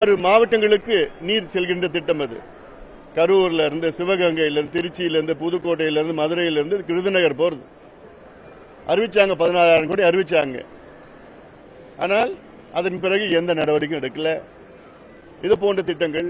ஆறு மாவட்டங்களுக்கு நீர் செல்கின்ற திட்டம் அது கரூர்ல இருந்து சிவகங்கையில இருந்து திருச்சியில இருந்து புதுக்கோட்டையில இருந்து மதுரையில இருந்து விருதுநகர் போறது அறிவிச்சாங்க பதினாறாயிரம் கோடி அறிவிச்சாங்க ஆனால் அதன் பிறகு எந்த நடவடிக்கையும் எடுக்கல இது போன்ற திட்டங்கள்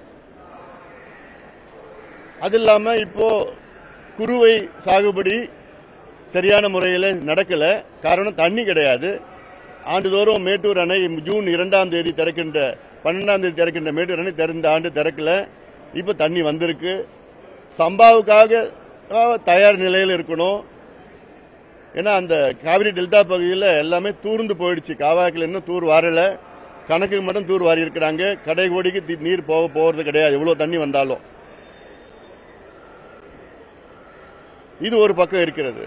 அது இல்லாம இப்போ குறுவை சாகுபடி சரியான முறையில் நடக்கல காரணம் தண்ணி கிடையாது ஆண்டுதோறும் மேட்டூர் அணை ஜூன் இரண்டாம் தேதி திறக்கின்ற பன்னெண்டாம் தேதி திறக்கின்ற மேட்டூர் அணை திறந்த ஆண்டு திறக்கல இப்போ தண்ணி வந்திருக்கு சம்பாவுக்காக அஹ், தயார் நிலையில் இருக்கணும் ஏன்னா அந்த காவிரி டெல்டா பகுதியில் எல்லாமே தூர்ந்து போயிடுச்சு காவாக்கில் இன்னும் தூர் வரல கணக்குக்கு மட்டும் தூர் வாரி இருக்கிறாங்க கடை கோடிக்கு தி- நீர் போக போறது கிடையாது எவ்வளவு தண்ணி வந்தாலும் இது ஒரு பக்கம் இருக்கிறது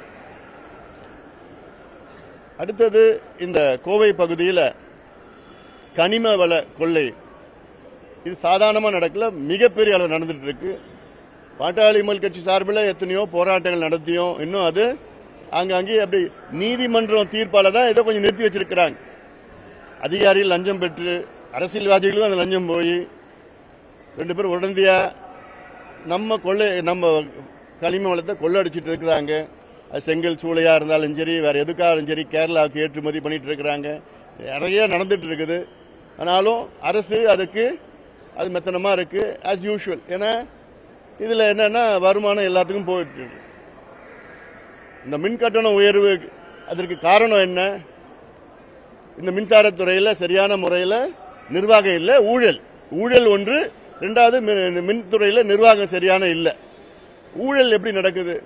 அடுத்தது இந்த கோவை பகுதியில் கனிம வள கொள்ளை இது சாதாரணமா நடக்கல மிகப்பெரிய அளவு நடந்துட்டு இருக்கு பாட்டாளி மல் கட்சி சார்பில் எத்தனையோ போராட்டங்கள் நடத்தியும் இன்னும் அது அங்கங்கே அப்படி நீதிமன்றம் தீர்ப்பால தான் ஏதோ கொஞ்சம் நிறுத்தி வச்சிருக்கிறாங்க அதிகாரிகள் லஞ்சம் பெற்று அரசியல்வாதிகளும் அந்த லஞ்சம் போய் ரெண்டு பேரும் உடனடியா நம்ம கொள்ளை நம்ம களிம வளத்தை கொள்ளடிச்சிட்டு இருக்கிறாங்க அது செங்கல் சூளையா இருந்தாலும் சரி வேற எதுக்காக சரி கேரளாவுக்கு ஏற்றுமதி பண்ணிட்டு இருக்கிறாங்க நிறைய நடந்துட்டு இருக்குது ஆனாலும் அரசு அதுக்கு அது மெத்தனமா இருக்கு ஆஸ் யூஷுவல் ஏன்னா இதுல என்னன்னா வருமானம் எல்லாத்துக்கும் போயிட்டு இருக்கு இந்த மின் கட்டண உயர்வு அதற்கு காரணம் என்ன இந்த மின்சாரத்துறையில் சரியான முறையில் நிர்வாகம் இல்லை ஊழல் ஊழல் ஒன்று ரெண்டாவது மி- மின்துறையில் நிர்வாகம் சரியான இல்லை ஊழல் எப்படி நடக்குது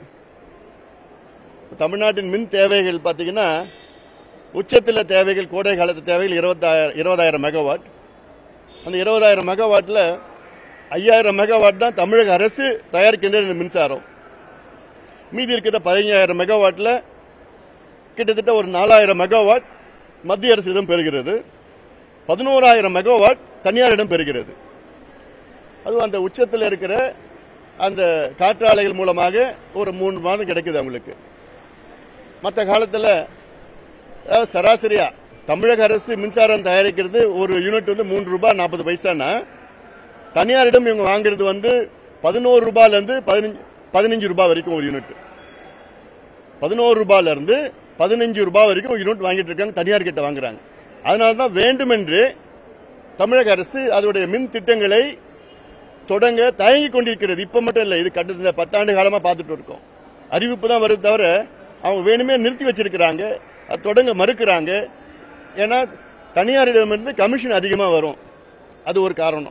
தமிழ்நாட்டின் மின் தேவைகள் பார்த்தீங்கன்னா உச்சத்தில் தேவைகள் கோடை காலத்து தேவைகள் இருபத்தாயிரம் இருபதாயிரம் மெகாவாட் அந்த இருபதாயிரம் மெகாவாட்டில் ஐயாயிரம் மெகாவாட் தான் தமிழக அரசு தயாரிக்கின்ற இந்த மின்சாரம் மீதி இருக்கிற பதினஞ்சாயிரம் மெகாவாட்டில் கிட்டத்தட்ட ஒரு நாலாயிரம் மெகாவாட் மத்திய அரசிடம் பெறுகிறது பதினோராயிரம் மெகாவாட் தனியாரிடம் பெறுகிறது அதுவும் அந்த உச்சத்தில் இருக்கிற அந்த காற்றாலைகள் மூலமாக ஒரு மூணு மாதம் கிடைக்குது அவங்களுக்கு மற்ற காலத்தில் அதாவது சராசரியா தமிழக அரசு மின்சாரம் தயாரிக்கிறது ஒரு யூனிட் வந்து மூன்று ரூபாய் நாற்பது பைசானா தனியாரிடம் இவங்க வாங்குறது வந்து பதினோரு ரூபாயில இருந்து பதினஞ்சு பதினஞ்சு ரூபாய் வரைக்கும் ஒரு யூனிட் பதினோரு ரூபாயில இருந்து பதினஞ்சு ரூபாய் வரைக்கும் ஒரு யூனிட் வாங்கிட்டு இருக்காங்க தனியார் கிட்ட வாங்குறாங்க அதனால தான் வேண்டுமென்று தமிழக அரசு அதனுடைய மின் திட்டங்களை தொடங்க தயங்கி கொண்டிருக்கிறது இப்ப மட்டும் இல்லை இது கட்டத்துல பத்தாண்டு காலமா பார்த்துட்டு இருக்கோம் அறிவிப்பு தான் வருது தவிர அவங்க வேணுமே நிறுத்தி வச்சிருக்கிறாங்க அது தொடங்க மறுக்கிறாங்க ஏன்னா தனியாரிடமிருந்து கமிஷன் அதிகமா வரும் அது ஒரு காரணம்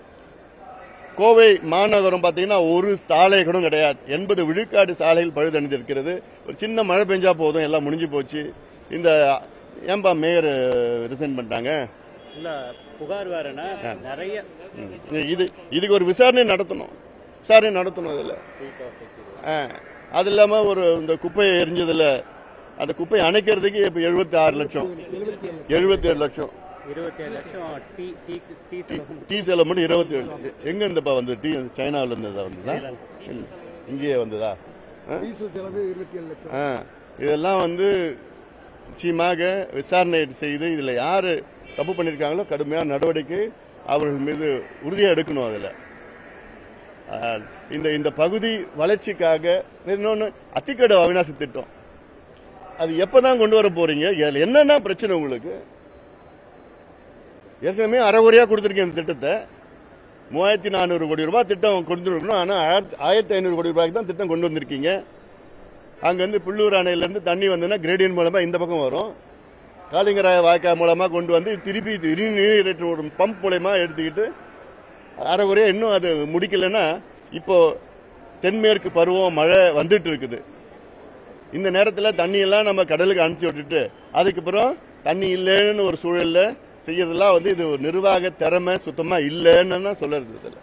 கோவை மாநகரம் பார்த்தீங்கன்னா ஒரு சாலை கூட கிடையாது எண்பது விழுக்காடு சாலைகள் பழுதடைந்து இருக்கிறது ஒரு சின்ன மழை பெஞ்சா போதும் எல்லாம் முடிஞ்சு போச்சு இந்த ஏன்பா மேயர் ரிசைன் பண்ணிட்டாங்க இல்ல புகார் வேறனா நிறைய ம். இது இதுக்கு ஒரு விசாரணை நடத்தணும் விசாரணை நடத்தணும் அதில் அது இல்லாமல் ஒரு இந்த குப்பையை எரிஞ்சதில் அந்த குப்பையை அணைக்கிறதுக்கு இப்போ எழுபத்தி ஆறு லட்சம் எழுபத்தி ஏழு லட்சம் இருபத்தி ஏழு லட்சம் டீ டீ டீ செலவு டீ செலவு மட்டும் இருபத்தி ஏழு எங்க இருந்துப்பா வந்து டீ சைனாவில் இருந்ததா வந்ததா இல்ல. இங்கேயே வந்ததா ஆ? டீசல் செலவு இருபத்தி ஏழு லட்சம் ஆ. இதெல்லாம் வந்து நிச்சயமாக விசாரணை செய்து இதில் யார் தப்பு பண்ணியிருக்காங்களோ கடுமையான நடவடிக்கை அவர்கள் மீது உறுதியாக எடுக்கணும் அதில் இந்த இந்த பகுதி வளர்ச்சிக்காக இன்னொன்று அத்திக்கடை அவிநாசி திட்டம் அது எப்பதான் கொண்டு வர போறீங்க இதில் என்னென்ன பிரச்சனை உங்களுக்கு ஏற்கனவே அறகுறையாக கொடுத்துருக்கேன் இந்த திட்டத்தை மூவாயிரத்தி நானூறு கோடி ரூபாய் திட்டம் கொண்டு இருக்கணும் ஆனால் ஆயிரத்தி ஆயிரத்தி ஐநூறு கோடி ரூபாய்க்கு தான் திட்டம் கொண்டு வந்திருக்கீங்க அங்கேருந்து பிள்ளூர் அணையிலேருந்து தண்ணி வந்ததுன்னா கிரேடியன் மூலமாக இந்த பக்கம் வரும் காளிங்கராய வாய்க்கால் மூலமாக கொண்டு வந்து திருப்பி திடீர் நீரேற்று ஒரு பம்ப் மூலயமா எடுத்துக்கிட்டு அரைகுறையா இன்னும் அது முடிக்கலைன்னா இப்போ தென்மேற்கு பருவம் மழை வந்துட்டு இருக்குது இந்த நேரத்தில் தண்ணியெல்லாம் நம்ம கடலுக்கு அனுப்பிச்சி விட்டுட்டு அதுக்கப்புறம் தண்ணி இல்லைன்னு ஒரு சூழல்ல செய்யறதெல்லாம் வந்து இது ஒரு நிர்வாக திறமை சுத்தமா இல்லைன்னு தான் சொல்லுறது இதில்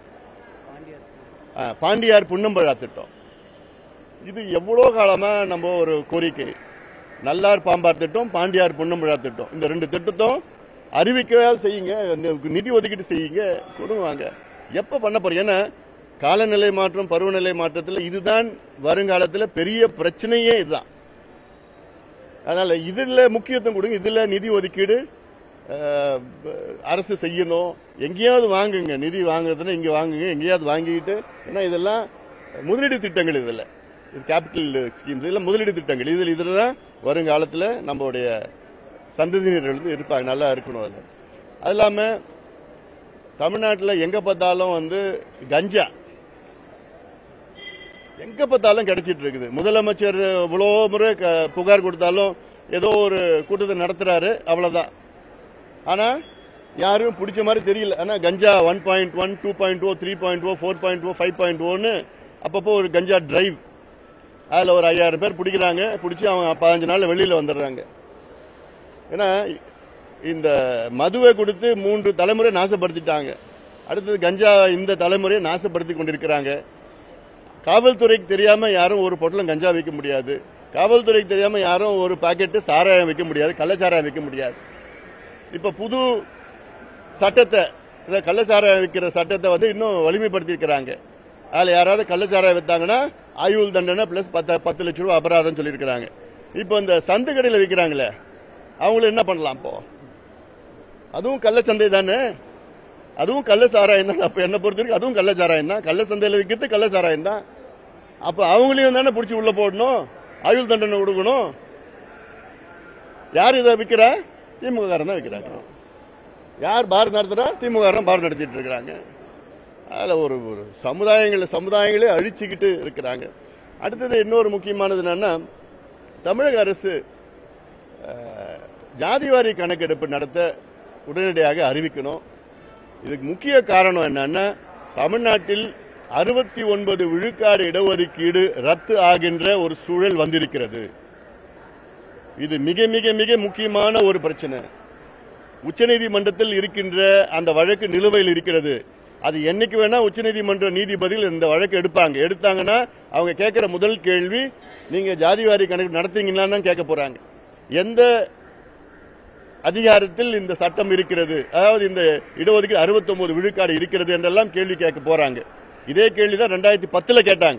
ஆ, பாண்டியார் புன்னம்பழா திட்டம் இது எவ்வளோ காலமா நம்ம ஒரு கோரிக்கை நல்லார் பாம்பார் திட்டம் பாண்டியார் புன்னம்பழா திட்டம் இந்த ரெண்டு திட்டத்தும் அறிவிக்கவே செய்யுங்க இந்த நிதி ஒதுக்கீட்டு செய்யுங்க கொடுவாங்க எப்ப பண்ண போறீங்க ஏன்னா காலநிலை மாற்றம் பருவநிலை மாற்றத்தில் இதுதான் வருங்காலத்தில் பெரிய பிரச்சனையே இதுதான் அதனால இதுல முக்கியத்துவம் கொடுங்க இதுல நிதி ஒதுக்கீடு அஹ், அரசு செய்யணும் எங்கேயாவது வாங்குங்க நிதி வாங்குறதுன்னா இங்க வாங்குங்க எங்கேயாவது வாங்கிட்டு ஏன்னா இதெல்லாம் முதலீடு திட்டங்கள் இதில் இது கேபிட்டல் ஸ்கீம்ஸ் இதெல்லாம் முதலீடு திட்டங்கள் இதில் இதில் தான் வருங்காலத்தில் நம்மளுடைய சந்ததியினர் வந்து இருப்பாங்க நல்லா இருக்கணும் அதில் அது இல்லாமல் தமிழ்நாட்டில் எங்கே பார்த்தாலும் வந்து கஞ்சா எங்க பார்த்தாலும் கிடைச்சிட்டு இருக்குது முதலமைச்சர் இவ்வளோ முறை க- புகார் கொடுத்தாலும் ஏதோ ஒரு கூட்டத்தை நடத்துறாரு அவ்வளவுதான் ஆனா யாரும் பிடிச்ச மாதிரி தெரியல ஆனா கஞ்சா one point one two point o three point o four point o five point ஓன்னு அப்பப்போ ஒரு கஞ்சா டிரைவ் அதில் ஒரு ஐயாயிரம் பேர் பிடிக்கிறாங்க பிடிச்சி அவங்க பதினஞ்சு நாள் வெளியில் வந்துடுறாங்க ஏன்னா இந்த மதுவை கொடுத்து மூன்று தலைமுறை நாசப்படுத்திட்டாங்க அடுத்தது கஞ்சா இந்த தலைமுறையை நாசப்படுத்தி கொண்டிருக்கிறாங்க காவல்துறைக்கு தெரியாம யாரும் ஒரு பொட்டலம் கஞ்சா விற்க முடியாது காவல்துறைக்கு தெரியாம யாரும் ஒரு பாக்கெட்டு சாராயம் விற்க முடியாது கள்ளச்சாராயம் விற்க முடியாது இப்ப புது சட்டத்தை இந்த கள்ளச்சாராயம் விற்கிற சட்டத்தை வந்து இன்னும் வலிமைப்படுத்தியிருக்கிறாங்க அதில் யாராவது கள்ளச்சாராயம் வித்தாங்கன்னா ஆயுள் தண்டனை பிளஸ் பத்து பத்து லட்ச ரூபா அபராதம் சொல்லியிருக்கிறாங்க இப்போ இந்த சந்து கடையில் விற்கிறாங்களே அவங்கள என்ன பண்ணலாம் இப்போ அதுவும் கள்ளச்சந்தை தானே அதுவும் கள்ள சாராயம் தான் அப்ப என்ன பொறுத்த வரைக்கும் அதுவும் கள்ள சாராயம் தான் கள்ள சந்தையில் விற்கிறது கள்ள சாராயம் தான் அப்ப அவங்களையும் தானே பிடிச்சி உள்ள போடணும் ஆயுள் தண்டனை கொடுக்கணும் யார் இதை விற்கிறா திமுக காரன் தான் விற்கிறாங்க யார் பார் நடத்துறா திமுக காரன் பார் நடத்திட்டு இருக்கிறாங்க அதில் ஒரு ஒரு சமுதாயங்களை சமுதாயங்களே அழிச்சுக்கிட்டு இருக்கிறாங்க அடுத்தது இன்னொரு முக்கியமானது என்னன்னா தமிழக அரசு அஹ், ஜாதிவாரி கணக்கெடுப்பு நடத்த உடனடியாக அறிவிக்கணும் இதுக்கு முக்கிய காரணம் என்னன்னா தமிழ்நாட்டில் அறுபத்தி ஒன்பது விழுக்காடு இடஒதுக்கீடு ரத்து ஆகின்ற ஒரு சூழல் வந்திருக்கிறது இது மிக மிக மிக முக்கியமான ஒரு பிரச்சனை உச்சநீதிமன்றத்தில் இருக்கின்ற அந்த வழக்கு நிலுவையில் இருக்கிறது அது என்னைக்கு வேணா உச்சநீதிமன்ற நீதிபதிகள் இந்த வழக்கு எடுப்பாங்க எடுத்தாங்கன்னா அவங்க கேட்கிற முதல் கேள்வி நீங்க ஜாதிவாரி கணக்கு நடத்துறீங்களா தான் கேட்க போறாங்க எந்த அதிகாரத்தில் இந்த சட்டம் இருக்கிறது அதாவது இந்த இடஒதுக்கீடு 69 விழுக்காடு இருக்கிறது என்றெல்லாம் கேள்வி கேட்க போறாங்க இதே கேள்வி தான் ரெண்டாயிரத்தி பத்துல கேட்டாங்க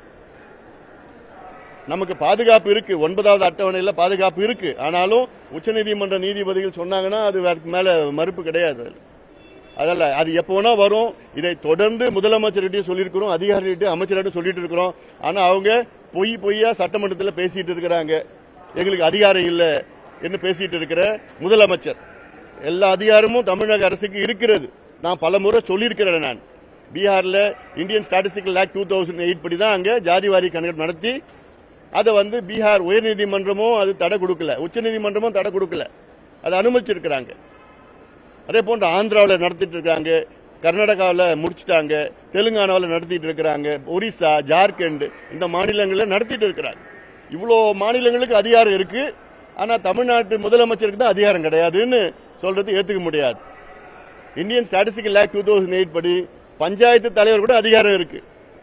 நமக்கு பாதுகாப்பு இருக்கு ஒன்பதாவது அட்டவணையில பாதுகாப்பு இருக்கு ஆனாலும் உச்சநீதிமன்ற நீதிபதிகள் சொன்னாங்கன்னா அது அதுக்கு மேல மறுப்பு கிடையாது அதுல. அதல்ல அது எப்போ வேணா வரும் இதை தொடர்ந்து முதலமைச்சர்கிட்டயும் சொல்லியிருக்கிறோம் அதிகாரிகிட்ட அமைச்சர்கிட்ட சொல்லிட்டு இருக்கிறோம் ஆனா அவங்க பொய் பொய்யா சட்டமன்றத்தில் பேசிட்டு இருக்கிறாங்க எங்களுக்கு அதிகாரம் இல்லை என்று பேசிட்டு இருக்கிற முதலமைச்சர் எல்லா அதிகாரமும் தமிழக அரசுக்கு இருக்கிறது நான் பல முறை சொல்லியிருக்கிறேன் நான் பீகார்ல Indian Statistical Act two thousand eight படி தான் அங்க ஜாதிவாரி கணக்கு நடத்தி அதை வந்து பீகார் உயர்நீதிமன்றமும் அது தடை கொடுக்கல உச்சநீதிமன்றமும் தடை கொடுக்கல அதை அனுமதிச்சிருக்கிறாங்க அதே போன்று ஆந்திராவில் நடத்திட்டு இருக்காங்க கர்நாடகாவில் முடிச்சிட்டாங்க தெலுங்கானாவில் நடத்திட்டு இருக்கிறாங்க ஒரிசா ஜார்க்கண்ட் இந்த மாநிலங்களில் நடத்திட்டு இருக்கிறாங்க இவ்வளோ மாநிலங்களுக்கு அதிகாரம் இருக்கு ஆனா தமிழ்நாட்டு முதலமைச்சருக்கு தான் அதிகாரம் கிடையாதுன்னு சொல்றது ஏத்துக்க முடியாது Indian Statistical Act two thousand eight படி பஞ்சாயத்து தலைவர் கூட அதிகாரம் இருக்கு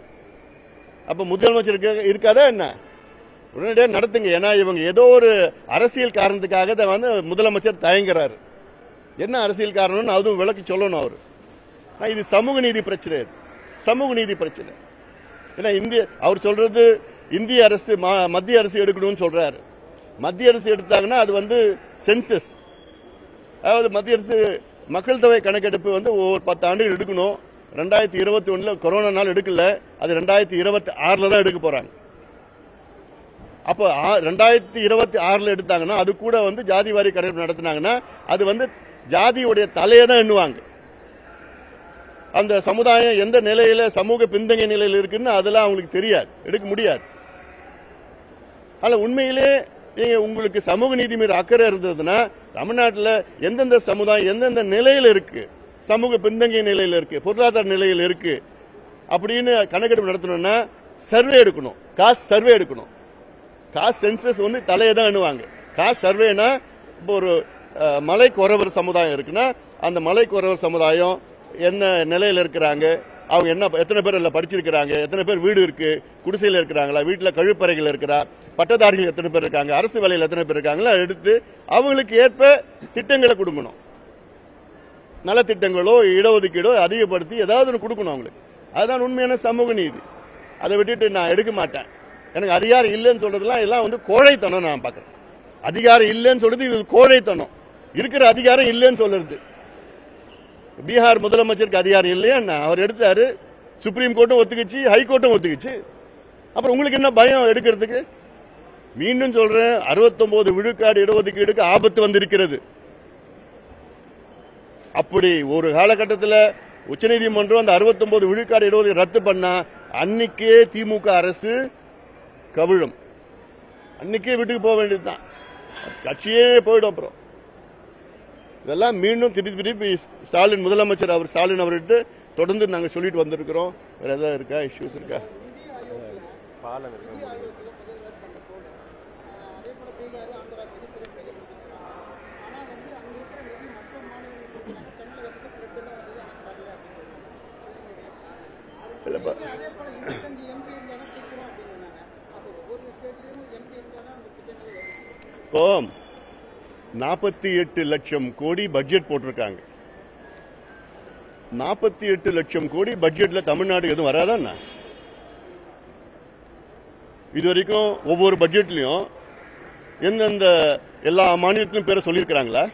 அப்ப முதலமைச்சருக்கு இருக்காதா என்ன உடனடியாக நடத்துங்க ஏன்னா இவங்க ஏதோ ஒரு அரசியல் காரணத்துக்காக தான் வந்து முதலமைச்சர் தயங்குறாரு என்ன அரசியல் காரணம்னு அதுவும் விளக்கி சொல்லணும் அவர் ஆனா, இது சமூக நீதி பிரச்சனை இது. சமூக நீதி பிரச்சனை ஏன்னா இந்திய அவர் சொல்றது இந்திய அரசு மா- மத்திய அரசு எடுக்கணும்னு சொல்றாரு மத்திய அரசு எடுத்தாங்கன்னா அது வந்து சென்சஸ் அதாவது மத்திய அரசு மக்கள் தொகை கணக்கெடுப்பு வந்து ஒவ்வொரு பத்து ஆண்டுகள் எடுக்கணும் ரெண்டாயிரத்தி இருபத்தி ஒண்ணுல கொரோனா நாள் எடுக்கல அது ரெண்டாயிரத்தி இருபத்தி ஆறுல தான் எடுக்க போறாங்க அப்போ ஆ- ரெண்டாயிரத்தி இருபத்தி ஆறுல எடுத்தாங்கன்னா அது கூட வந்து ஜாதி வாரி கணக்கெடுப்பு நடத்தினாங்கன்னா அது வந்து ஜாதியுடைய தலையை தான் எண்ணுவாங்க அந்த சமுதாயம் எந்த நிலையில சமூக பின்தங்கிய நிலையில் இருக்குன்னு அதெல்லாம் அவங்களுக்கு தெரியாது எடுக்க முடியாது ஆனா உண்மையிலே நீங்க உங்களுக்கு சமூக நீதி மீது அக்கறை இருந்ததுன்னா தமிழ்நாட்டில் எந்தெந்த சமுதாயம் எந்தெந்த நிலையில இருக்கு சமூக பின்தங்கிய நிலையில இருக்கு பொருளாதார நிலையில் இருக்கு அப்படின்னு கணக்கெடுப்பு நடத்தணும்னா சர்வே எடுக்கணும் காசு சர்வே எடுக்கணும் காசு சென்சஸ் வந்து தலையை தான் எண்ணுவாங்க காசு சர்வேனா இப்போ ஒரு அஹ், மலை குறவர் சமுதாயம் இருக்குன்னா அந்த மலை குறவர் சமுதாயம் என்ன நிலையில இருக்கிறாங்க அவங்க என்ன எத்தனை பேர் அதில் படிச்சிருக்கிறாங்க எத்தனை பேர் வீடு இருக்கு குடிசையில் இருக்கிறாங்களா வீட்டில் கழிப்பறைகள் இருக்கிறா பட்டதாரிகள் எத்தனை பேர் இருக்காங்க அரசு வேலையில் எத்தனை பேர் இருக்காங்களா எடுத்து அவங்களுக்கு ஏற்ப திட்டங்களை கொடுக்கணும் நலத்திட்டங்களோ இடஒதுக்கீடோ அதிகப்படுத்தி ஏதாவது ஒன்று கொடுக்கணும் அவங்களுக்கு அதுதான் உண்மையான சமூக நீதி அதை விட்டுட்டு நான் எடுக்க மாட்டேன் எனக்கு அதிகாரம் இல்லைன்னு சொல்றதுலாம் எல்லாம் வந்து கோழைத்தனம் நான் பார்க்குறேன் அதிகாரம் இல்லைன்னு சொல்றது இது கோழைத்தனம் இருக்கிற அதிகாரம் இல்லைன்னு சொல்லுறது பீகார் முதலமைச்சருக்கு அதிகாரம் இல்லையா என்ன? அவர் எடுத்தாரு சுப்ரீம் கோர்ட்டும் ஒத்துக்குச்சு ஹைகோர்ட்டும் ஒத்துக்குச்சு அப்புறம் உங்களுக்கு என்ன பயம் எடுக்கிறதுக்கு மீண்டும் சொல்றேன் 69 விழுக்காடு இடஒதுக்கீடுக்கு ஆபத்து வந்திருக்கிறது அப்படி ஒரு காலகட்டத்தில் உச்சநீதிமன்றம் அந்த 69 விழுக்காடு இடஒதுக்கீடு ரத்து பண்ணா அன்னைக்கே திமுக அரசு கவிழும் அன்னைக்கே வீட்டுக்கு போக வேண்டியதுதான் கட்சியே போயிடும் அப்புறம் இதெல்லாம் மீண்டும் திருப்பி திருப்பி ஸ்டாலின் முதலமைச்சர் அவர் ஸ்டாலின் அவர்கிட்ட தொடர்ந்து நாங்க சொல்லிட்டு வந்திருக்கிறோம் வேற ஏதாவது இருக்கா இஷ்யூஸ் இருக்கா பாலம் இருக்கு இல்லப்பா இப்போ நாற்பத்தி எட்டு லட்சம் கோடி பட்ஜெட் போட்டிருக்காங்க நாற்பத்தி எட்டு லட்சம் கோடி பட்ஜெட்ல தமிழ்நாடு எதுவும் வராதாண்ணா இது வரைக்கும் ஒவ்வொரு பட்ஜெட்லயும் எந்தெந்த எல்லா மாநிலத்திலும் பேரை சொல்லியிருக்கிறாங்களா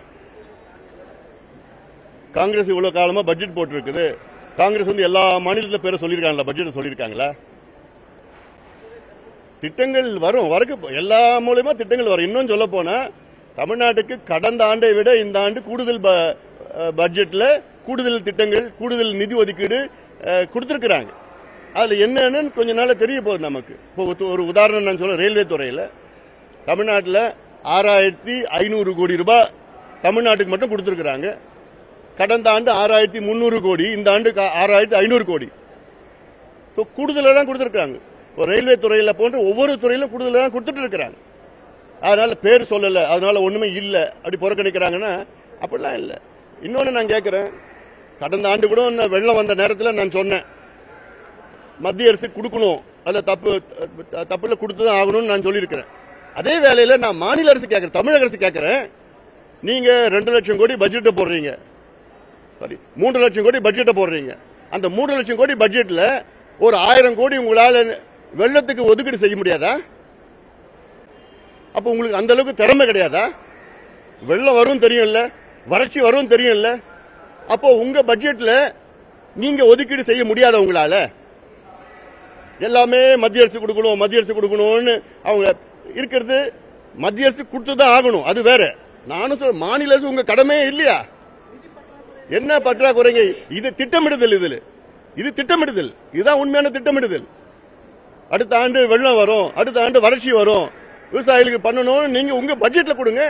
காங்கிரஸ் இவ்வளவு காலமா பட்ஜெட் போட்டிருக்குது காங்கிரஸ் வந்து எல்லா மாநிலத்துல பேரை சொல்லியிருக்காங்களா பட்ஜெட் சொல்லியிருக்காங்களா திட்டங்கள் வரும் வரக்கு எல்லா மூலியமா திட்டங்கள் வரும் இன்னும் சொல்ல போனா தமிழ்நாட்டுக்கு கடந்த ஆண்டை விட இந்த ஆண்டு கூடுதல் ப- அஹ் பட்ஜெட்ல கூடுதல் திட்டங்கள் கூடுதல் நிதி ஒதுக்கீடு அஹ், கொடுத்திருக்கிறாங்க அதுல என்னன்னு கொஞ்ச நாள்ல தெரிய போகுது நமக்கு இப்போ ஒரு- ஒரு உதாரணம் நான் சொல்ல ரயில்வே துறையில தமிழ்நாட்டில் ஆறாயிரத்தி ஐநூறு கோடி ரூபாய் தமிழ்நாட்டுக்கு மட்டும் கொடுத்திருக்கிறாங்க கடந்த ஆண்டு ஆறாயிரத்தி முந்நூறு கோடி இந்த ஆண்டு ஆறாயிரத்தி ஐநூறு கோடி இப்போ கூடுதலாக தான் கொடுத்துருக்காங்க இப்போ ரயில்வே துறையில போன்ற ஒவ்வொரு துறையிலும் கூடுதலாக தான் கொடுத்துட்டு இருக்கிறாங்க அதனால பேர் சொல்லல அதனால ஒண்ணுமே இல்லை அப்படி புறக்கணிக்கிறாங்கன்னா அப்படிலாம் இல்லை இன்னொன்னு நான் கேட்கிறேன் கடந்த ஆண்டு கூட நான் வெள்ளம் வந்த நேரத்தில் நான் சொன்னேன் மத்திய அரசு கொடுக்கணும் அதில் தப்பு த- தப்புல கொடுத்து தான் ஆகணும்னு நான் சொல்லியிருக்கிறேன் அதே வேளையில நான் மாநில அரசு கேட்கிறேன் தமிழக அரசு கேட்கிறேன் நீங்க ரெண்டு லட்சம் கோடி பட்ஜெட்டை போடுறீங்க சாரி மூன்று லட்சம் கோடி பட்ஜெட்டை போடுறீங்க அந்த மூன்று லட்சம் கோடி பட்ஜெட்ல ஒரு ஆயிரம் கோடி உங்களால வெள்ளத்துக்கு ஒதுக்கீடு செய்ய முடியாதா அப்ப உங்களுக்கு அந்த அளவுக்கு திறமை கிடையாதா வெள்ளம் வரும் தெரியும்ல வறட்சி வரும் தெரியும்ல அப்போ உங்க பட்ஜெட்ல நீங்க ஒதுக்கீடு செய்ய முடியாத உங்களால எல்லாமே மத்திய அரசு கொடுக்கணும் மத்திய அரசு கொடுக்கணும்னு அவங்க இருக்கிறது மத்திய அரசு கொடுத்து தான் ஆகணும் அது வேற நானும் சொல்ல மாநில அரசு உங்க கடமையே இல்லையா என்ன பற்றாக்குறைங்க இது திட்டமிடுதல் இதுல இது திட்டமிடுதல் இதுதான் உண்மையான திட்டமிடுதல் அடுத்த ஆண்டு வெள்ளம் வரும் அடுத்த ஆண்டு வறட்சி வரும் விவசாயிகளுக்கு பண்ணணும்னு நீங்க உங்க பட்ஜெட்ல கொடுங்க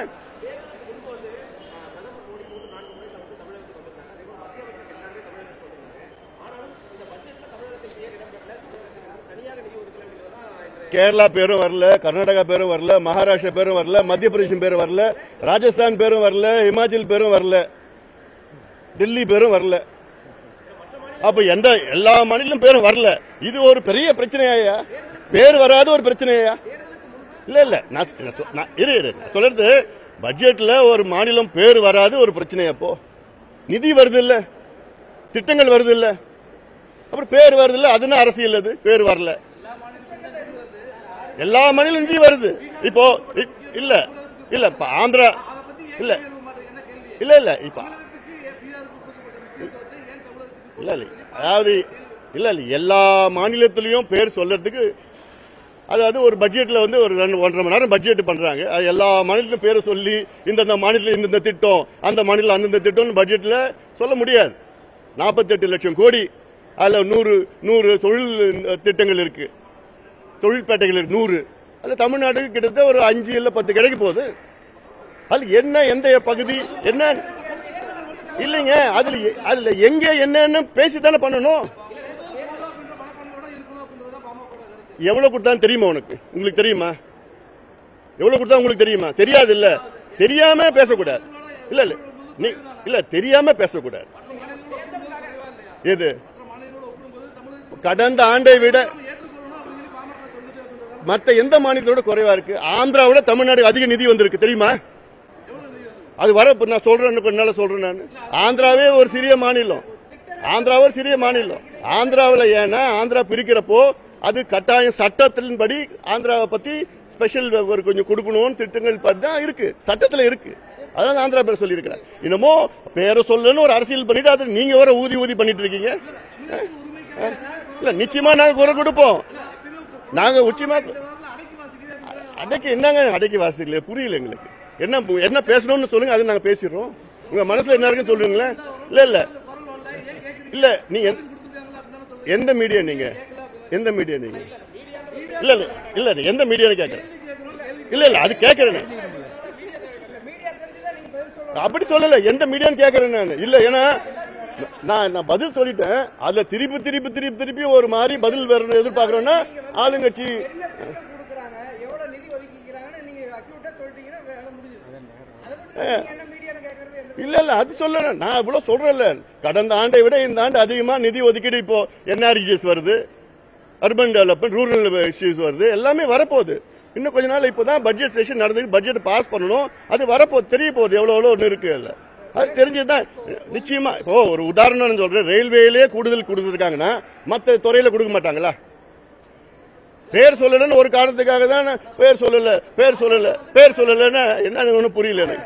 கேரளா பேரும் வரல கர்நாடகா பேரும் வரல மகாராஷ்டிரா பேரும் வரல மத்திய பிரதேசம் பேரும் வரல ராஜஸ்தான் பேரும் வரல இமாச்சல் பேரும் வரல டெல்லி பேரும் வரல அப்ப எந்த எல்லா மாநிலம் பேரும் வரல இது ஒரு பெரிய பிரச்சனையா பேர் வராத ஒரு பிரச்சனையா இல்ல இல்ல நான் நான் சொ- நான் இரு இரு நான் சொல்றது பட்ஜெட்ல ஒரு மாநிலம் பேர் வராது ஒரு பிரச்சனையா அப்போ நிதி வருது இல்ல திட்டங்கள் வருது இல்ல அப்புறம் பேர் வருது இல்ல அதுனா அரசியல் அது பேர் வரல எல்லா மாநிலம் நிதி வருது இப்போ இ- இல்ல இல்ல இப்ப ஆந்திரா இல்ல இல்ல இல்ல இப்ப இல்ல இல்ல அதாவது இல்ல இல்ல எல்லா மாநிலத்திலையும் பேர் சொல்றதுக்கு அதாவது ஒரு பட்ஜெட்ல வந்து ஒரு ரெண்டு ஒன்றரை மணி நேரம் பட்ஜெட் பண்றாங்க அது எல்லா மாநிலத்திலும் பேரை சொல்லி இந்தந்த மாநிலத்தில் இந்தந்த திட்டம் அந்த மாநிலம் அந்தந்த திட்டம்னு பட்ஜெட்ல சொல்ல முடியாது நாற்பத்தெட்டு லட்சம் கோடி அதுல நூறு நூறு தொழில் திட்டங்கள் இருக்கு தொழிற்பேட்டைகள் இருக்கு நூறு அதுல தமிழ்நாட்டுக்கு கிட்டத்தட்ட ஒரு அஞ்சு இல்ல பத்து கிடைக்க போகுது அது என்ன எந்த பகுதி என்ன இல்லைங்க அதுல எ- அதுல எங்க என்னன்னு பேசி தானே பண்ணணும் எவ்வளவு கொடுத்தான்னு தெரியுமா உனக்கு உங்களுக்கு தெரியுமா எவ்வளவு கொடுத்தா உங்களுக்கு தெரியுமா தெரியாது இல்ல தெரியாம பேசக்கூடாது இல்ல இல்ல நீ இல்ல தெரியாம பேசக்கூடாது எது கடந்த ஆண்டை விட மத்த எந்த மாநிலத்தோட குறைவா இருக்கு ஆந்திராவோட தமிழ்நாடு அதிக நிதி வந்திருக்கு தெரியுமா அது வர இப்ப நான் சொல்றேன் கொஞ்ச நாள் சொல்றேன் நான் ஆந்திராவே ஒரு சிறிய மாநிலம் ஆந்திராவே ஒரு சிறிய மாநிலம் ஆந்திராவில் ஏன்னா ஆந்திரா பிரிக்கிறப்போ அது கட்டாயம் சட்டத்தின்படி ஆந்திராவை பத்தி ஸ்பெஷல் ஒரு கொஞ்சம் கொடுக்கணும்னு திட்டங்கள் தான் இருக்கு சட்டத்துல இருக்கு அதான் ஆந்திரா பேர் சொல்லியிருக்கிறேன் என்னமோ பேரை சொல்லணும்னு ஒரு அரசியல் பண்ணிட்டு அது நீங்க வர ஊதி ஊதி பண்ணிட்டு இருக்கீங்க அஹ்? அஹ்? இல்ல நிச்சயமா நாங்க குரல் கொடுப்போம் நாங்க உச்சிமா அடக்கி என்னங்க அடக்கி வாசிக்கல புரியல எங்களுக்கு என்ன என்ன பேசணும்னு சொல்லுங்க அது நாங்க பேசிடுறோம் உங்க மனசுல என்ன இருக்குன்னு சொல்லுங்களேன் இல்ல இல்ல இல்ல நீங்க எந்த- எந்த மீடியா நீங்க எந்த மீடியா நீங்க இல்ல இல்ல இல்ல நீ எந்த மீடியான்னு கேக்குறேன் இல்ல இல்ல அது கேக்குறேன் அப்படி சொல்லல எந்த மீடியான்னு கேக்குறேன் நான் இல்ல ஏன்னா நான் நான் பதில் சொல்லிட்டேன் அதுல திருப்பி திருப்பி திருப்பி திருப்பி ஒரு மாதிரி பதில் வேற எதிர்பார்க்கறோம்னா ஆளுங்கட்சி கொடுக்குறாங்க எவ்வளவு நிதி ஒதுக்கிக்கிறாங்கன்னு நீங்க அக்யூட்டா சொல்லிட்டீங்கன்னா வேலை முடிஞ்சது அதை மட்டும் நீங்க என்ன மீடியான்னு கேக்குறது எந்த இல்ல இல்ல அது சொல்லல நான் இவ்வளவு சொல்றேன்ல கடந்த ஆண்டை விட இந்த ஆண்டு அதிகமா நிதி ஒதுக்கீடு இப்போ என்ஆர்ஜிஎஸ் வருது அர்பன் டெவலப்மெண்ட் ரூரல் இஷ்யூஸ் வருது எல்லாமே வரப்போகுது இன்னும் கொஞ்ச நாள் இப்போதான் பட்ஜெட் செஷன் நடந்து பட்ஜெட் பாஸ் பண்ணணும் அது வரப்போகுது தெரிய போகுது எவ்வளவு எவ்வளவு ஒன்று இருக்கு அதுல அது தெரிஞ்சதுதான் நிச்சயமா இப்போ ஒரு உதாரணம் சொல்றேன் ரயில்வேலயே கூடுதல் கொடுத்துருக்காங்கன்னா மத்த துறையில கொடுக்க மாட்டாங்களா பேர் சொல்லலன்னு ஒரு காரணத்துக்காக தான் நான் பேர் சொல்லல பேர் சொல்லல பேர் சொல்லலன்னா என்ன ஒன்றும் புரியல எனக்கு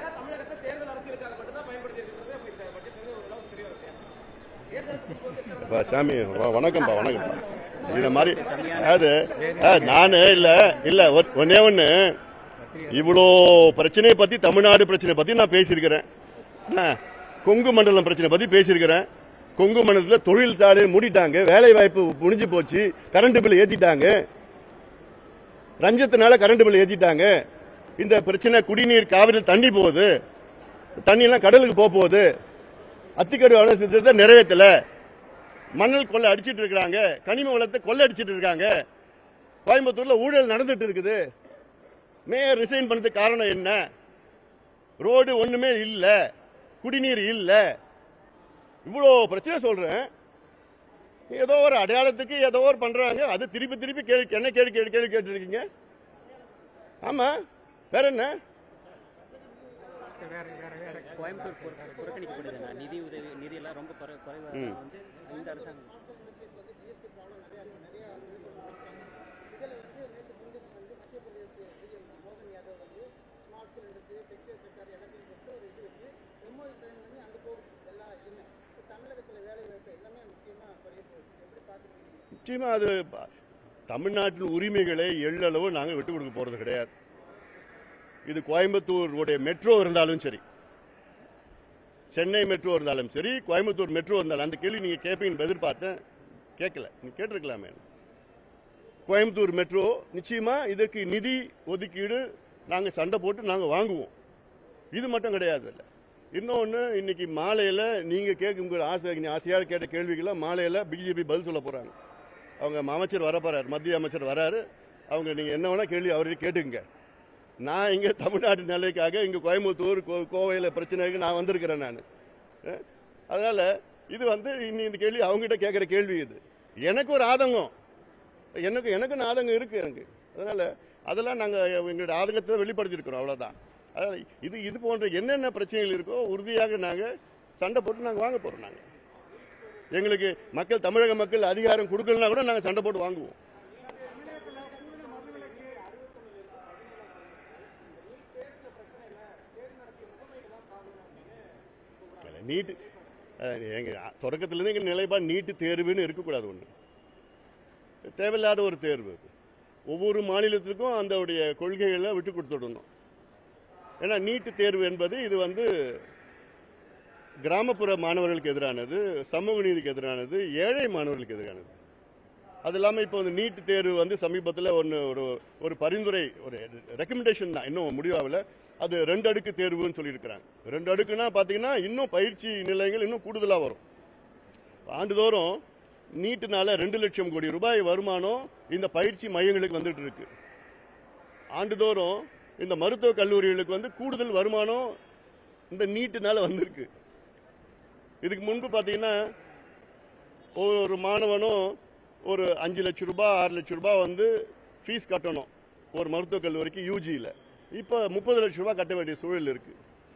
அப்பா, சாமி வ- வணக்கம்ப்பா வணக்கம்ப்பா இந்த மாதிரி அதாவது அஹ், நானு இல்ல இல்ல ஒ- ஒண்ணே ஒண்ணு இவ்வளோ பிரச்சனையை பத்தி தமிழ்நாடு பிரச்சனை பத்தி நான் பேசியிருக்கிறேன் என்ன, கொங்கு மண்டலம் பிரச்சனை பத்தி பேசியிருக்கிறேன் கொங்கு மண்டலத்தில் தொழில் சாலை மூடிட்டாங்க வேலை வாய்ப்பு முடிஞ்சு போச்சு கரண்ட் பில் ஏத்திட்டாங்க ரஞ்சத்தினால கரண்ட் பில் ஏத்திட்டாங்க இந்த பிரச்சனை குடிநீர் காவிரி தண்ணி போகுது தண்ணி எல்லாம் கடலுக்கு போக போகுது அத்திக்கடு அணை திட்டத்தை நிறைவேற்றல மணல் கொள்ளை அடிச்சிட்டு இருக்காங்க கனிம வளத்தை கொள்ளை அடிச்சிட்டு இருக்காங்க கோயம்புத்தூர்ல ஊழல் நடந்துட்டு இருக்குது மேயர் ரிசைன் பண்ணதுக்கு காரணம் என்ன ரோடு ஒண்ணுமே இல்ல குடிநீர் இல்ல இவ்வளோ பிரச்சனை சொல்றேன் ஏதோ ஒரு அடையாளத்துக்கு ஏதோ ஒரு பண்றாங்க அது திருப்பி திருப்பி கேள்வி என்ன கேள்வி கேள்வி கேள்வி கேட்டு இருக்கீங்க ஆமா வேற என்ன கோயம்புத்தூர் புற- புறக்கணிக்கப்படுதுண்ணா நிதி உதவி நிதி எல்லாம் ரொம்ப குறை குறைவாக ம். வந்து இந்த அரசாங்கம் நிச்சயமா அது ப- தமிழ்நாட்டின் உரிமைகளை எள்ளளவு நாங்கள் விட்டு கொடுக்க போறது கிடையாது இது கோயம்புத்தூர் உடைய மெட்ரோ இருந்தாலும் சரி சென்னை மெட்ரோ இருந்தாலும் சரி கோயம்புத்தூர் மெட்ரோ இருந்தாலும் அந்த கேள்வி நீங்க கேட்பீங்கன்னு எதிர்பார்த்தேன் கேட்கல நீங்க கேட்டிருக்கலாமே கோயம்புத்தூர் மெட்ரோ நிச்சயமா இதற்கு நிதி ஒதுக்கீடு நாங்க சண்டை போட்டு நாங்க வாங்குவோம் இது மட்டும் கிடையாது இல்ல இன்னொன்னு இன்னைக்கு மாலையில நீங்க கேட்கும் உங்க ஆசை நீ ஆசையாக கேட்ட கேள்விக்கெல்லாம் மாலையில பிஜேபி பதில் சொல்ல போறாங்க அவங்க அமைச்சர் வர போறாரு மத்திய அமைச்சர் வராரு அவங்க நீங்க என்ன வேணா கேள்வி அவர்கிட்ட கேட்டுங்க நான் இங்க தமிழ்நாட்டு நிலைக்காக இங்க கோயம்புத்தூர் கோ- கோவையில பிரச்சனைக்கு நான் வந்திருக்கிறேன் நான் அதனால இது வந்து இன்னி இந்த கேள்வி அவங்ககிட்ட கேட்கிற கேள்வி இது எனக்கு ஒரு ஆதங்கம் எனக்கு எனக்கு ஆதங்கம் இருக்கு எனக்கு அதனால அதெல்லாம் நாங்க எங்களுடைய ஆதங்கத்தை வெளிப்படுத்தியிருக்கிறோம் அவ்வளவுதான் அதனால இது இது போன்ற என்னென்ன பிரச்சனைகள் இருக்கோ உறுதியாக நாங்க சண்டை போட்டு நாங்க வாங்க போறோம் நாங்க எங்களுக்கு மக்கள் தமிழக மக்கள் அதிகாரம் கொடுக்கலனா கூட நாங்க சண்டை போட்டு வாங்குவோம் நீட்டு எங்க தொடக்கத்திலிருந்து எங்க நிலைப்பாடு நீட்டு தேர்வுன்னு இருக்கக்கூடாது ஒண்ணு தேவையில்லாத ஒரு தேர்வு அது. ஒவ்வொரு மாநிலத்திற்கும் அந்த கொள்கைகளை விட்டு கொடுத்துடணும் ஏன்னா நீட்டு தேர்வு என்பது இது வந்து கிராமப்புற மாணவர்களுக்கு எதிரானது சமூக நீதிக்கு எதிரானது ஏழை மாணவர்களுக்கு எதிரானது அது இல்லாமல் இப்போ வந்து நீட் தேர்வு வந்து சமீபத்தில் ஒன்று ஒரு ஒரு பரிந்துரை ஒரு ரெக்கமெண்டேஷன் தான் இன்னும் முடிவாகல அது ரெண்டு அடுக்கு தேர்வுன்னு சொல்லியிருக்கிறாங்க ரெண்டு அடுக்குன்னா பார்த்தீங்கன்னா இன்னும் பயிற்சி நிலையங்கள் இன்னும் கூடுதலாக வரும் ஆண்டுதோறும் நீட்டுனால ரெண்டு லட்சம் கோடி ரூபாய் வருமானம் இந்த பயிற்சி மையங்களுக்கு வந்துட்டு இருக்கு ஆண்டுதோறும் இந்த மருத்துவக் கல்லூரிகளுக்கு வந்து கூடுதல் வருமானம் இந்த நீட்டுனால வந்திருக்கு இதுக்கு முன்பு பார்த்தீங்கன்னா ஒரு மாணவனும் ஒரு அஞ்சு லட்சம் ரூபாய் ஆறு லட்சம் ரூபாய் வந்து ஃபீஸ் கட்டணும் ஒரு மருத்துவக் கல்லூரிக்கு யூஜியில் இப்போ முப்பது லட்சம் ரூபாய் கட்ட வேண்டிய சூழல் இருக்கு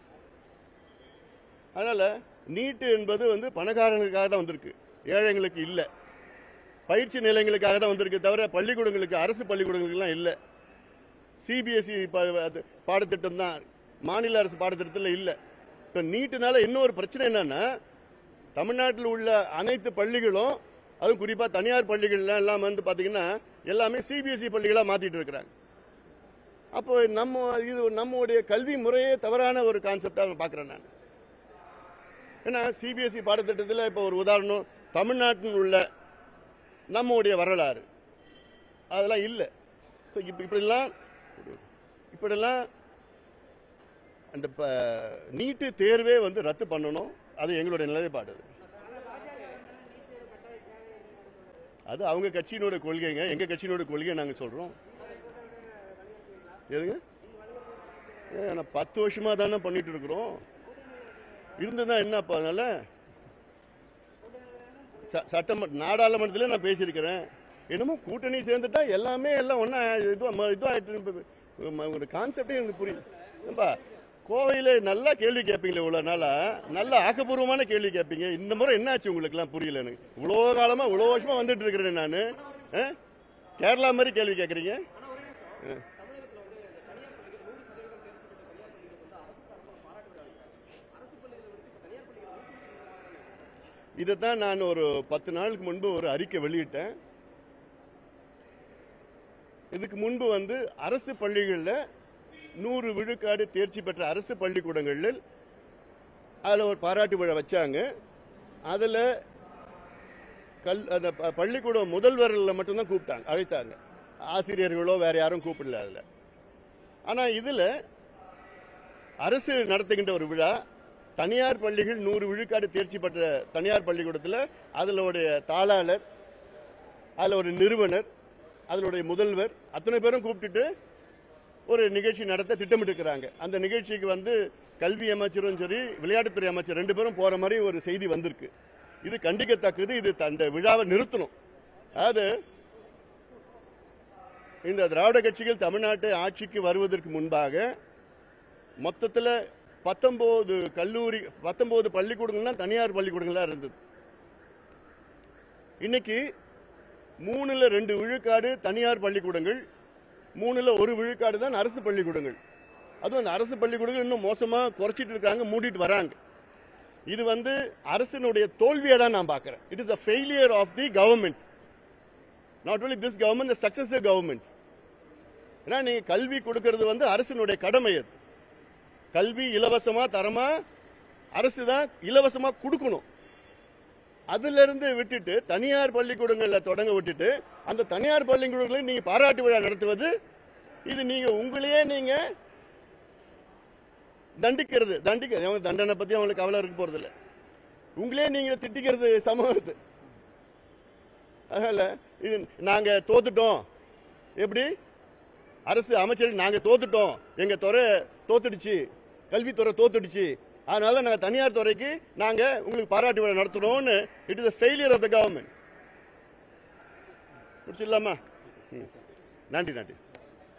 அதனால நீட்டு என்பது வந்து பணக்காரங்களுக்காக தான் வந்திருக்கு ஏழைங்களுக்கு இல்லை பயிற்சி நிலையங்களுக்காக தான் வந்திருக்கு தவிர பள்ளிக்கூடங்களுக்கு அரசு பள்ளிக்கூடங்களுக்குலாம் இல்லை சிபிஎஸ்இ பாடத்திட்டம் தான் மாநில அரசு பாடத்திட்டத்தில் இல்லை இப்போ நீட்டுனால இன்னொரு பிரச்சனை என்னன்னா தமிழ்நாட்டில் உள்ள அனைத்து பள்ளிகளும் அதுவும் குறிப்பாக தனியார் பள்ளிகள்லாம் எல்லாம் வந்து பார்த்தீங்கன்னா எல்லாமே சிபிஎஸ்இ பள்ளிகளாக மாற்றிட்டு இருக்கிறாங்க அப்போ நம்ம இது நம்முடைய கல்வி முறையே தவறான ஒரு கான்செப்டாக பார்க்குறேன் நான் ஏன்னா சிபிஎஸ்இ பாடத்திட்டத்தில் இப்போ ஒரு உதாரணம் தமிழ்நாட்டில் உள்ள நம்முடைய வரலாறு அதெல்லாம் இல்லை ஸோ இப்போ இப்படிலாம் இப்படிலாம் அந்த ப- நீட்டு தேர்வே வந்து ரத்து பண்ணணும் அது எங்களுடைய நிலைப்பாடு அது. அது அவங்க கட்சியினோட கொள்கைங்க எங்க கட்சியினோட கொள்கையை நாங்க சொல்றோம் எதுங்க ஏ, நான் பத்து வருஷமா தானே பண்ணிட்டு இருக்கிறோம் இருந்ததா என்னப்பா அதனால ச- சட்டமன்ற நாடாளுமன்றத்தில் நான் பேசியிருக்கிறேன் என்னமோ கூட்டணி சேர்ந்துட்டா எல்லாமே எல்லாம் ஒன்றா இது இதுவாகிட்டு கான்செப்டே எனக்கு புரியல ஏன்பா கோவையில் நல்லா கேள்வி கேட்பீங்களே இவ்வளோ நாளா நல்ல ஆக்கப்பூர்வமான கேள்வி கேட்பீங்க இந்த முறை என்னாச்சு உங்களுக்குலாம் புரியல எனக்கு இவ்வளோ காலமாக இவ்வளோ வருஷமாக வந்துட்டு இருக்கிறேன் நான் கேரளா மாதிரி கேள்வி கேட்குறீங்க இதைத்தான் நான் ஒரு பத்து நாளுக்கு முன்பு ஒரு அறிக்கை வெளியிட்டேன் இதுக்கு முன்பு வந்து அரசு பள்ளிகளில் நூறு விழுக்காடு தேர்ச்சி பெற்ற அரசு பள்ளிக்கூடங்களில் அதில் ஒரு பாராட்டு விழா வச்சாங்க அதில் கல் அந்த ப- பள்ளிக்கூட முதல்வர்களில் மட்டும்தான் கூப்பிட்டாங்க அழைத்தாங்க ஆசிரியர்களோ வேற யாரும் கூப்பிடல அதில் ஆனால் இதில் அரசு நடத்துகின்ற ஒரு விழா தனியார் பள்ளிகள் நூறு விழுக்காடு தேர்ச்சி பெற்ற தனியார் பள்ளிக்கூடத்தில் அதிலுடைய தாளாளர் அதில் ஒரு நிறுவனர் அதனுடைய முதல்வர் அத்தனை பேரும் கூப்பிட்டுட்டு ஒரு நிகழ்ச்சி நடத்த திட்டமிட்டிருக்கிறாங்க அந்த நிகழ்ச்சிக்கு வந்து கல்வி அமைச்சரும் சரி விளையாட்டுத்துறை அமைச்சர் ரெண்டு பேரும் போற மாதிரி ஒரு செய்தி வந்திருக்கு இது கண்டிக்கத்தக்கது இது அந்த விழாவை நிறுத்தணும் அதாவது இந்த திராவிட கட்சிகள் தமிழ்நாட்டை ஆட்சிக்கு வருவதற்கு முன்பாக மொத்தத்தில் பத்தொன்பது கல்லூரி பத்தொன்பது பள்ளிக்கூடங்கள் தான் தனியார் பள்ளிக்கூடங்களா இருந்தது இன்னைக்கு மூணுல ரெண்டு விழுக்காடு தனியார் பள்ளிக்கூடங்கள் மூணுல ஒரு விழுக்காடு தான் அரசு பள்ளிக்கூடங்கள் அதுவும் அந்த அரசு பள்ளிக்கூடங்கள் இன்னும் மோசமா குறைச்சிட்டு இருக்காங்க மூடிட்டு வராங்க இது வந்து அரசினுடைய தோல்வியை தான் நான் பார்க்கிறேன் it is the failure of the government not only this government the successive government ஏன்னா நீங்க கல்வி கொடுக்கிறது வந்து அரசினுடைய கடமை அது கல்வி இலவசமா தரமா அரசு தான் இலவசமா கொடுக்கணும் அதுல இருந்து விட்டுட்டு தனியார் பள்ளிக்கூடங்கள்ல தொடங்க விட்டுட்டு அந்த தனியார் பள்ளிக்கூடங்களை நீங்க பாராட்டு விழா நடத்துவது இது நீங்க உங்களையே நீங்க தண்டிக்கிறது தண்டிக்க அவங்க தண்டனை பத்தி அவங்களுக்கு கவலை இருக்க போறது இல்ல உங்களே நீங்க திட்டிக்கிறது சமம் இது அதனால இது நாங்க தோத்துட்டோம் எப்படி அரசு அமைச்சர் நாங்க தோத்துட்டோம் எங்க துறை தோத்துடுச்சு கல்வித்துறை தோத்துடுச்சு அதனால நாங்க தனியார் துறைக்கு நாங்க உங்களுக்கு பாராட்டு விழா நடத்துறோம்னு it is failure of the government முடிச்சிடலாமா ம். நன்றி நன்றி